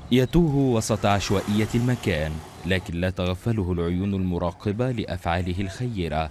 يتوه وسط عشوائية المكان لكن لا تغفله العيون المراقبة لأفعاله الخيرة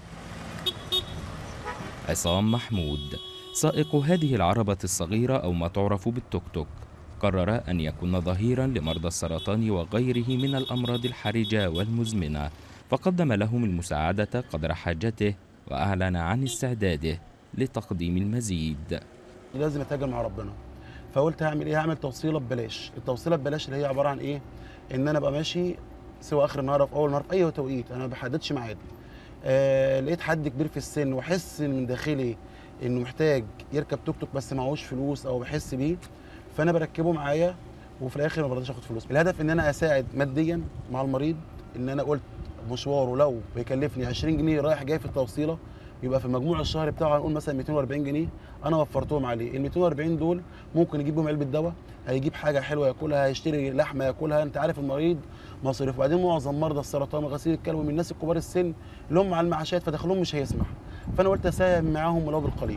عصام محمود سائق هذه العربة الصغيرة أو ما تعرف بالتوك توك قرر أن يكون ظهيرا لمرضى السرطان وغيره من الأمراض الحرجة والمزمنة فقدم لهم المساعدة قدر حاجته وأعلن عن استعداده لتقديم المزيد لازم اتاجر مع ربنا فقلت هعمل ايه هعمل توصيله ببلاش التوصيله ببلاش اللي هي عباره عن ايه ان انا ابقى ماشي سواء اخر النهار او في اول النهار في اي توقيت انا ما بحددش ميعاد آه لقيت حد كبير في السن واحس من داخلي انه محتاج يركب توك توك بس معهوش فلوس او بحس بيه فانا بركبه معايا وفي الاخر ما برضاش اخد فلوس الهدف ان انا اساعد ماديا مع المريض ان انا قلت مشواره لو بيكلفني 20 جنيه رايح جاي في التوصيله يبقى في المجموع الشهري بتاعه هنقول مثلا 240 جنيه انا وفرتهم عليه ال 240 دول ممكن يجيب بهم علبه دواء هيجيب حاجه حلوه ياكلها هيشتري لحمه ياكلها انت عارف المريض مصاريف وبعدين معظم مرضى السرطان وغسيل الكلى من الناس الكبار السن اللي هم على المعاشات فدخلهم مش هيسمح فانا قلت اساهم معاهم ولو بالقليل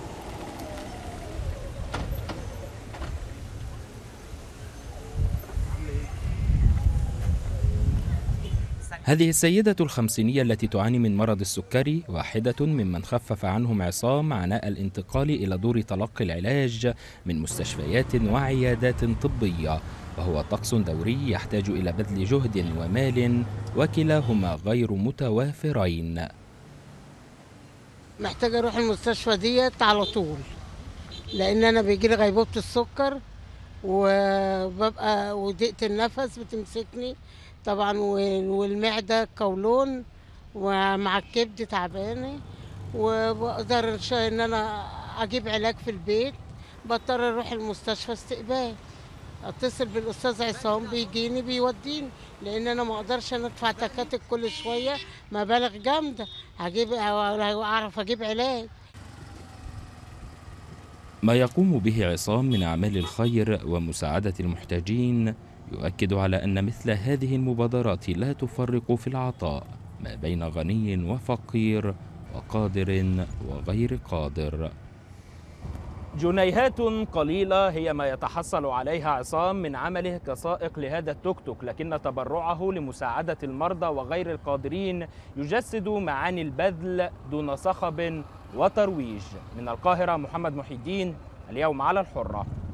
هذه السيدة الخمسينية التي تعاني من مرض السكري واحدة ممن خفف عنهم عصام عناء الانتقال إلى دور تلقي العلاج من مستشفيات وعيادات طبية وهو طقس دوري يحتاج إلى بذل جهد ومال وكلاهما غير متوافرين محتاجه اروح المستشفى ديت على طول لان انا بيجيلي غيبوبه السكر وببقى وضيقه النفس بتمسكني طبعا وال- والمعده قولون ومع الكبد تعبانه وبقدر ش- ان انا اجيب علاج في البيت بضطر اروح المستشفى استقبال اتصل بالاستاذ عصام بيجيني بيوديني لان انا ما اقدرش انا ادفع تكاتك كل شويه مبالغ جامده هجيب اعرف اجيب علاج ما يقوم به عصام من أعمال الخير ومساعدة المحتاجين يؤكد على أن مثل هذه المبادرات لا تفرق في العطاء ما بين غني وفقير وقادر وغير قادر جنيهات قليلة هي ما يتحصل عليها عصام من عمله كسائق لهذا التوك توك لكن تبرعه لمساعدة المرضى وغير القادرين يجسد معاني البذل دون صخب وترويج من القاهرة محمد محي الدين اليوم على الحرة